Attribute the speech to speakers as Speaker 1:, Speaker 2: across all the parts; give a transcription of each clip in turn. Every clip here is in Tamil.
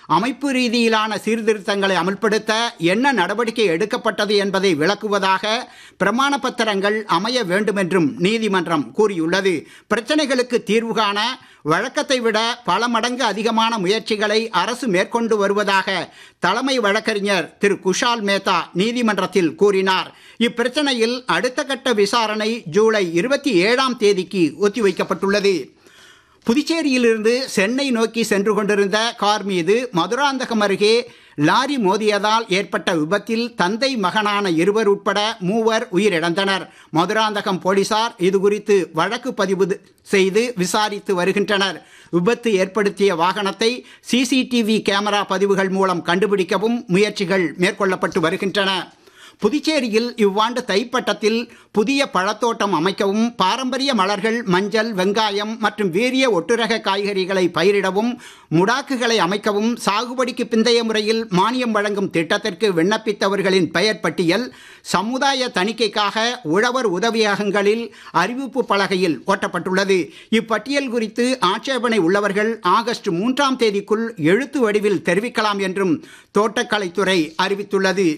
Speaker 1: அமைப்பு ரீதியிலான சீர்திருத்தங்களை அமல்படுத்த என்ன நடவடிக்கை எடுக்கப்பட்டது என்பதை விளக்குவதாக பிரமாண பத்திரங்கள் அமைய வேண்டுமென்றும் நீதிமன்றம் கூறியுள்ளது பிரச்சனைகளுக்கு தீர்வு காண வழக்கத்தை விட பல மடங்கு அதிகமான முயற்சிகளை அரசு மேற்கொண்டு வருவதாக தலைமை வழக்கறிஞர் திரு குஷால் மேத்தா நீதிமன்றத்தில் கூறினார் இப்பிரச்சனையில் அடுத்த கட்ட விசாரணை ஜூலை இருபத்தி ஏழாம் தேதிக்கு ஒத்திவைக்கப்பட்டுள்ளது புதுச்சேரியிலிருந்து சென்னை நோக்கி சென்று கொண்டிருந்த கார் மீது மதுராந்தகம் அருகே லாரி மோதியதால் ஏற்பட்ட விபத்தில் தந்தை மகனான இருவர் உட்பட மூவர் உயிரிழந்தனர் மதுராந்தகம் போலீசார் இதுகுறித்து வழக்கு பதிவு செய்து விசாரித்து வருகின்றனர் விபத்து ஏற்படுத்திய வாகனத்தை சிசிடிவி கேமரா பதிவுகள் மூலம் கண்டுபிடிக்கவும் முயற்சிகள் மேற்கொள்ளப்பட்டு வருகின்றன புதுச்சேரியில் இவ்வாண்டு தைப்பட்டத்தில் புதிய பழத்தோட்டம் அமைக்கவும் பாரம்பரிய மலர்கள் மஞ்சள் வெங்காயம் மற்றும் வீரிய ஒட்டுரக காய்கறிகளை பயிரிடவும் முடாக்குகளை அமைக்கவும் சாகுபடிக்கு பிந்தைய முறையில் மானியம் வழங்கும் திட்டத்திற்கு விண்ணப்பித்தவர்களின் பெயர் பட்டியல் சமுதாய தணிக்கைக்காக உழவர் உதவியகங்களில் அறிவிப்பு பலகையில் ஒட்டப்பட்டுள்ளது இப்பட்டியல் குறித்து ஆட்சேபனை உள்ளவர்கள் ஆகஸ்ட் மூன்றாம் தேதிக்குள் எழுத்து வடிவில் தெரிவிக்கலாம் என்றும் தோட்டக்கலைத்துறை அறிவித்துள்ளது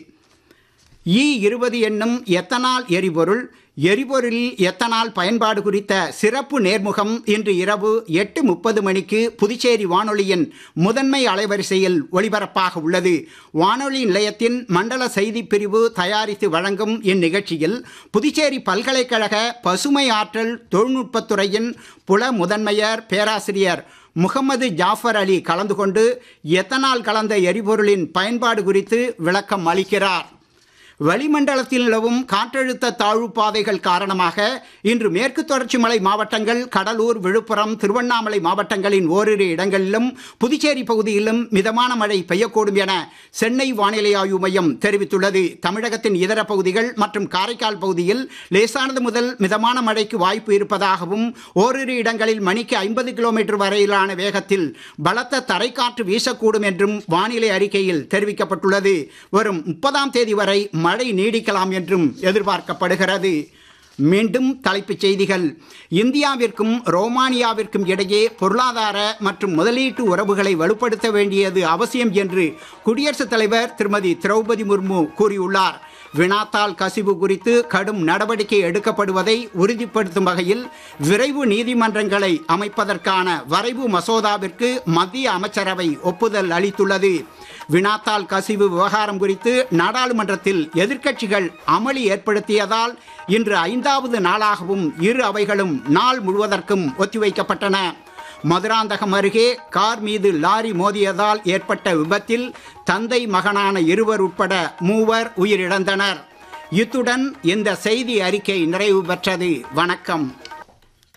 Speaker 1: இ இருபது என்னும் எத்தனால் எரிபொருள் எரிபொருளில் எத்தனால் பயன்பாடு குறித்த சிறப்பு நேர்முகம் இன்று இரவு எட்டு முப்பது மணிக்கு புதுச்சேரி வானொலியின் முதன்மை அலைவரிசையில் ஒளிபரப்பாக உள்ளது வானொலி நிலையத்தின் மண்டல செய்தி பிரிவு தயாரித்து வழங்கும் இந்நிகழ்ச்சியில் புதுச்சேரி பல்கலைக்கழக பசுமை ஆற்றல் தொழில்நுட்பத்துறையின் புல முதன்மையர் பேராசிரியர் முகமது ஜாஃபர் அலி கலந்து கொண்டு எத்தனால் கலந்த எரிபொருளின் பயன்பாடு குறித்து விளக்கம் அளிக்கிறார் வளிமண்டலத்தில் நிலவும் காற்றழுத்த தாழ்வு பாதைகள் காரணமாக இன்று மேற்கு தொடர்ச்சி மலை மாவட்டங்கள் கடலூர் விழுப்புரம் திருவண்ணாமலை மாவட்டங்களின் ஓரிரு இடங்களிலும் புதுச்சேரி பகுதியிலும் மிதமான மழை பெய்யக்கூடும் என சென்னை வானிலை ஆய்வு மையம் தெரிவித்துள்ளது தமிழகத்தின் இதர பகுதிகள் மற்றும் காரைக்கால் பகுதியில் லேசானது முதல் மிதமான மழைக்கு வாய்ப்பு இருப்பதாகவும் ஓரிரு இடங்களில் மணிக்கு ஐம்பது கிலோமீட்டர் வரையிலான வேகத்தில் பலத்த தரைக்காற்று வீசக்கூடும் என்றும் வானிலை அறிக்கையில் தெரிவிக்கப்பட்டுள்ளது வரும் முப்பதாம் தேதி வரை மழை நீடிக்கலாம் என்றும் எதிர்பார்க்கப்படுகிறது மீண்டும் தலைப்புச் செய்திகள் இந்தியாவிற்கும் ரோமானியாவிற்கும் இடையே பொருளாதார மற்றும் முதலீட்டு உறவுகளை வலுப்படுத்த வேண்டியது அவசியம் என்று குடியரசுத் தலைவர் திருமதி திரௌபதி முர்மு கூறியுள்ளார் வினாத்தாள் கசிவு குறித்து கடும் நடவடிக்கை எடுக்கப்படுவதை உறுதிப்படுத்தும் வகையில் விரைவு நீதிமன்றங்களை அமைப்பதற்கான வரைவு மசோதாவிற்கு மத்திய அமைச்சரவை ஒப்புதல் அளித்துள்ளது வினாத்தாள் கசிவு விவகாரம் குறித்து நாடாளுமன்றத்தில் எதிர்க்கட்சிகள் அமளி ஏற்படுத்தியதால் இன்று ஐந்தாவது நாளாகவும் இரு அவைகளும் நாள் முழுவதற்கும் ஒத்திவைக்கப்பட்டன மதுராந்தகம் அருகே கார் மீது லாரி மோதியதால் ஏற்பட்ட விபத்தில் தந்தை மகனான இருவர் உட்பட மூவர் உயிரிழந்தனர் இத்துடன் இந்த செய்தி அறிக்கை நிறைவு பெற்றது வணக்கம்